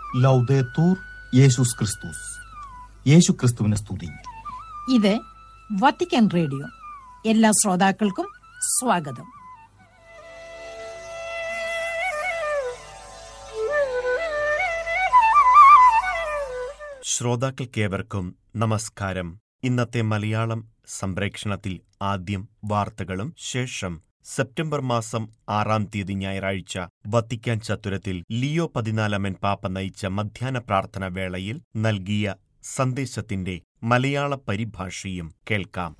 ലൗദേത്തൂർ യേശുസ് ക്രിസ്തുസ് യേശു ക്രിസ്തുവിനെ സ്തുതി ഇത് വത്തിക്കാൻ റേഡിയോ എല്ലാ ശ്രോതാക്കൾക്കും സ്വാഗതം ശ്രോതാക്കൾക്കേവർക്കും നമസ്കാരം ഇന്നത്തെ മലയാളം സംപ്രേക്ഷണത്തിൽ ആദ്യം വാർത്തകളും ശേഷം സെപ്റ്റംബർ മാസം ആറാം തീയതി ഞായറാഴ്ച വത്തിക്കാൻ ചത്തുരത്തിൽ ലിയോ പതിനാലാമൻ പാപ്പ നയിച്ച മധ്യാഹ്ന പ്രാർത്ഥന വേളയിൽ നൽകിയ സന്ദേശത്തിന്റെ മലയാള പരിഭാഷയും കേൾക്കാം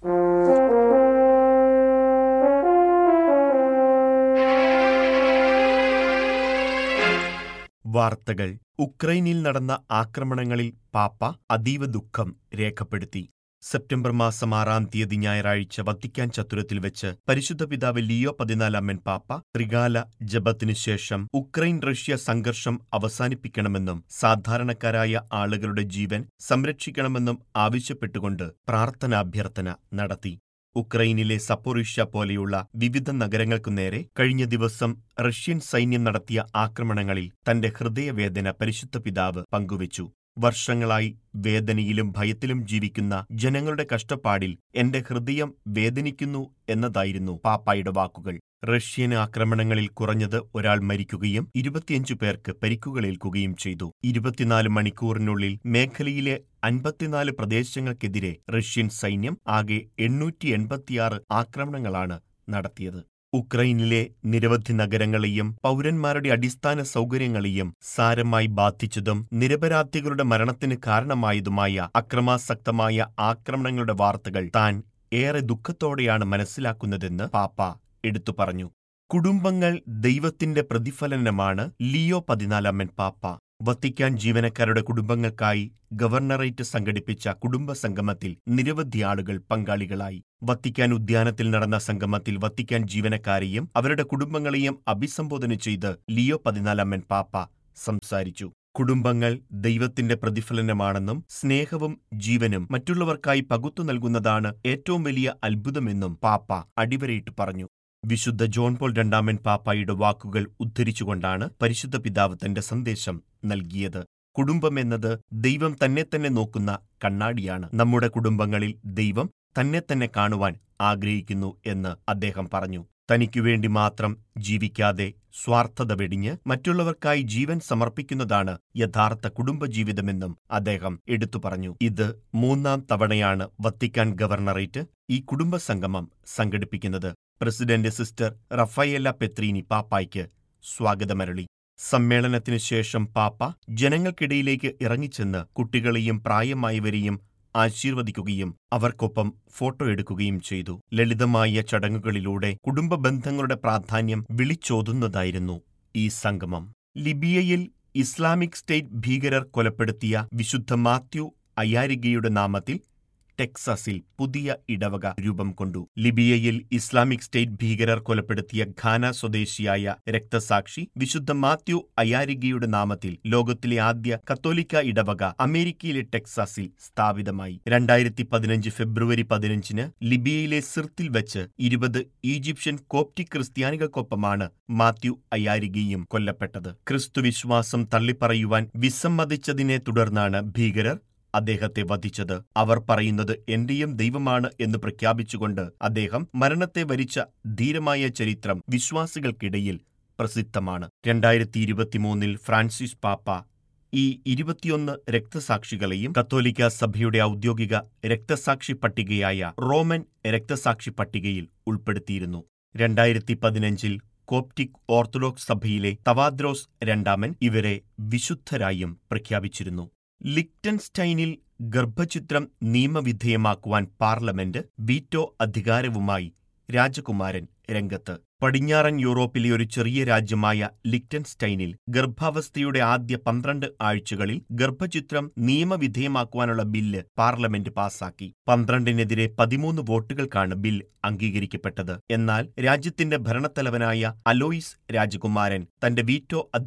വാർത്തകൾ ഉക്രൈനിൽ നടന്ന ആക്രമണങ്ങളിൽ പാപ്പ അതീവ ദുഃഖം രേഖപ്പെടുത്തി സെപ്റ്റംബർ മാസം ആറാം തീയതി ഞായറാഴ്ച വത്തിക്കാൻ ചത്തുരത്തിൽ വെച്ച് പരിശുദ്ധ പിതാവ് ലിയോ പതിനാലാമൻ പാപ്പ ത്രികാല ജപത്തിനു ശേഷം ഉക്രൈൻ റഷ്യ സംഘർഷം അവസാനിപ്പിക്കണമെന്നും സാധാരണക്കാരായ ആളുകളുടെ ജീവൻ സംരക്ഷിക്കണമെന്നും ആവശ്യപ്പെട്ടുകൊണ്ട് പ്രാർത്ഥനാഭ്യർത്ഥന നടത്തി ഉക്രൈനിലെ സപ്പോറിഷ്യ പോലെയുള്ള വിവിധ നഗരങ്ങൾക്കു നേരെ കഴിഞ്ഞ ദിവസം റഷ്യൻ സൈന്യം നടത്തിയ ആക്രമണങ്ങളിൽ തന്റെ ഹൃദയവേദന പരിശുദ്ധ പിതാവ് പങ്കുവച്ചു വർഷങ്ങളായി വേദനയിലും ഭയത്തിലും ജീവിക്കുന്ന ജനങ്ങളുടെ കഷ്ടപ്പാടിൽ എന്റെ ഹൃദയം വേദനിക്കുന്നു എന്നതായിരുന്നു പാപ്പായുടെ വാക്കുകൾ റഷ്യൻ ആക്രമണങ്ങളിൽ കുറഞ്ഞത് ഒരാൾ മരിക്കുകയും ഇരുപത്തിയഞ്ചു പേർക്ക് പരിക്കുകളേൽക്കുകയും ചെയ്തു ഇരുപത്തിനാല് മണിക്കൂറിനുള്ളിൽ മേഖലയിലെ അൻപത്തിനാല് പ്രദേശങ്ങൾക്കെതിരെ റഷ്യൻ സൈന്യം ആകെ എണ്ണൂറ്റി എൺപത്തിയാറ് ആക്രമണങ്ങളാണ് നടത്തിയത് ഉക്രൈനിലെ നിരവധി നഗരങ്ങളെയും പൗരന്മാരുടെ അടിസ്ഥാന സൗകര്യങ്ങളെയും സാരമായി ബാധിച്ചതും നിരപരാധികളുടെ മരണത്തിന് കാരണമായതുമായ അക്രമാസക്തമായ ആക്രമണങ്ങളുടെ വാർത്തകൾ താൻ ഏറെ ദുഃഖത്തോടെയാണ് മനസ്സിലാക്കുന്നതെന്ന് പാപ്പ എടുത്തു പറഞ്ഞു കുടുംബങ്ങൾ ദൈവത്തിന്റെ പ്രതിഫലനമാണ് ലിയോ പതിനാലാമൻ പാപ്പ വത്തിക്കാൻ ജീവനക്കാരുടെ കുടുംബങ്ങൾക്കായി ഗവർണറേറ്റ് സംഘടിപ്പിച്ച കുടുംബ സംഗമത്തിൽ നിരവധി ആളുകൾ പങ്കാളികളായി വത്തിക്കാൻ ഉദ്യാനത്തിൽ നടന്ന സംഗമത്തിൽ വത്തിക്കാൻ ജീവനക്കാരെയും അവരുടെ കുടുംബങ്ങളെയും അഭിസംബോധന ചെയ്ത് ലിയോ പതിനാലാമൻ പാപ്പ സംസാരിച്ചു കുടുംബങ്ങൾ ദൈവത്തിന്റെ പ്രതിഫലനമാണെന്നും സ്നേഹവും ജീവനും മറ്റുള്ളവർക്കായി പകുത്തു നൽകുന്നതാണ് ഏറ്റവും വലിയ അത്ഭുതമെന്നും പാപ്പ അടിവരയിട്ട് പറഞ്ഞു വിശുദ്ധ ജോൺ പോൾ രണ്ടാമൻ പാപ്പായുടെ വാക്കുകൾ ഉദ്ധരിച്ചുകൊണ്ടാണ് പരിശുദ്ധ പിതാവ് തന്റെ സന്ദേശം നൽകിയത് കുടുംബമെന്നത് ദൈവം തന്നെ തന്നെ നോക്കുന്ന കണ്ണാടിയാണ് നമ്മുടെ കുടുംബങ്ങളിൽ ദൈവം തന്നെ തന്നെ കാണുവാൻ ആഗ്രഹിക്കുന്നു എന്ന് അദ്ദേഹം പറഞ്ഞു തനിക്കു വേണ്ടി മാത്രം ജീവിക്കാതെ സ്വാർത്ഥത വെടിഞ്ഞ് മറ്റുള്ളവർക്കായി ജീവൻ സമർപ്പിക്കുന്നതാണ് യഥാർത്ഥ കുടുംബജീവിതമെന്നും അദ്ദേഹം എടുത്തു പറഞ്ഞു ഇത് മൂന്നാം തവണയാണ് വത്തിക്കാൻ ഗവർണറേറ്റ് ഈ കുടുംബസംഗമം സംഘടിപ്പിക്കുന്നത് പ്രസിഡന്റ് സിസ്റ്റർ റഫയേല പെത്രീനി പാപ്പായ്ക്ക് സ്വാഗതമരളി സമ്മേളനത്തിനു ശേഷം പാപ്പ ജനങ്ങൾക്കിടയിലേക്ക് ഇറങ്ങിച്ചെന്ന് കുട്ടികളെയും പ്രായമായവരെയും ആശീർവദിക്കുകയും അവർക്കൊപ്പം ഫോട്ടോ എടുക്കുകയും ചെയ്തു ലളിതമായ ചടങ്ങുകളിലൂടെ കുടുംബ ബന്ധങ്ങളുടെ പ്രാധാന്യം വിളിച്ചോതുന്നതായിരുന്നു ഈ സംഗമം ലിബിയയിൽ ഇസ്ലാമിക് സ്റ്റേറ്റ് ഭീകരർ കൊലപ്പെടുത്തിയ വിശുദ്ധ മാത്യു അയാരികയുടെ നാമത്തിൽ ടെക്സാസിൽ പുതിയ ഇടവക രൂപം കൊണ്ടു ലിബിയയിൽ ഇസ്ലാമിക് സ്റ്റേറ്റ് ഭീകരർ കൊലപ്പെടുത്തിയ ഘാന സ്വദേശിയായ രക്തസാക്ഷി വിശുദ്ധ മാത്യു അയാരികയുടെ നാമത്തിൽ ലോകത്തിലെ ആദ്യ കത്തോലിക്ക ഇടവക അമേരിക്കയിലെ ടെക്സാസിൽ സ്ഥാപിതമായി രണ്ടായിരത്തി പതിനഞ്ച് ഫെബ്രുവരി പതിനഞ്ചിന് ലിബിയയിലെ സിർത്തിൽ വെച്ച് ഇരുപത് ഈജിപ്ഷ്യൻ കോപ്റ്റിക് ക്രിസ്ത്യാനികൾക്കൊപ്പമാണ് മാത്യു അയാരികയും കൊല്ലപ്പെട്ടത് ക്രിസ്തുവിശ്വാസം തള്ളിപ്പറയുവാൻ വിസമ്മതിച്ചതിനെ തുടർന്നാണ് ഭീകരർ അദ്ദേഹത്തെ വധിച്ചത് അവർ പറയുന്നത് എന്റെയും ദൈവമാണ് എന്ന് പ്രഖ്യാപിച്ചുകൊണ്ട് അദ്ദേഹം മരണത്തെ വരിച്ച ധീരമായ ചരിത്രം വിശ്വാസികൾക്കിടയിൽ പ്രസിദ്ധമാണ് രണ്ടായിരത്തി ഇരുപത്തിമൂന്നിൽ ഫ്രാൻസിസ് പാപ്പ ഈ ഇരുപത്തിയൊന്ന് രക്തസാക്ഷികളെയും കത്തോലിക്ക സഭയുടെ ഔദ്യോഗിക രക്തസാക്ഷി പട്ടികയായ റോമൻ രക്തസാക്ഷി പട്ടികയിൽ ഉൾപ്പെടുത്തിയിരുന്നു രണ്ടായിരത്തി പതിനഞ്ചിൽ കോപ്റ്റിക് ഓർത്തഡോക്സ് സഭയിലെ തവാദ്രോസ് രണ്ടാമൻ ഇവരെ വിശുദ്ധരായും പ്രഖ്യാപിച്ചിരുന്നു ലിക്റ്റൻസ്റ്റൈനിൽ ഗർഭചിത്രം നിയമവിധേയമാക്കുവാൻ പാർലമെന്റ് വീറ്റോ അധികാരവുമായി രാജകുമാരൻ രംഗത്ത് പടിഞ്ഞാറൻ യൂറോപ്പിലെ ഒരു ചെറിയ രാജ്യമായ ലിക്റ്റൻസ്റ്റൈനിൽ ഗർഭാവസ്ഥയുടെ ആദ്യ പന്ത്രണ്ട് ആഴ്ചകളിൽ ഗർഭചിത്രം നിയമവിധേയമാക്കുവാനുള്ള ബില്ല് പാർലമെന്റ് പാസാക്കി പന്ത്രണ്ടിനെതിരെ പതിമൂന്ന് വോട്ടുകൾക്കാണ് ബിൽ അംഗീകരിക്കപ്പെട്ടത് എന്നാൽ രാജ്യത്തിന്റെ ഭരണത്തലവനായ അലോയിസ് രാജകുമാരൻ തന്റെ വീറ്റോ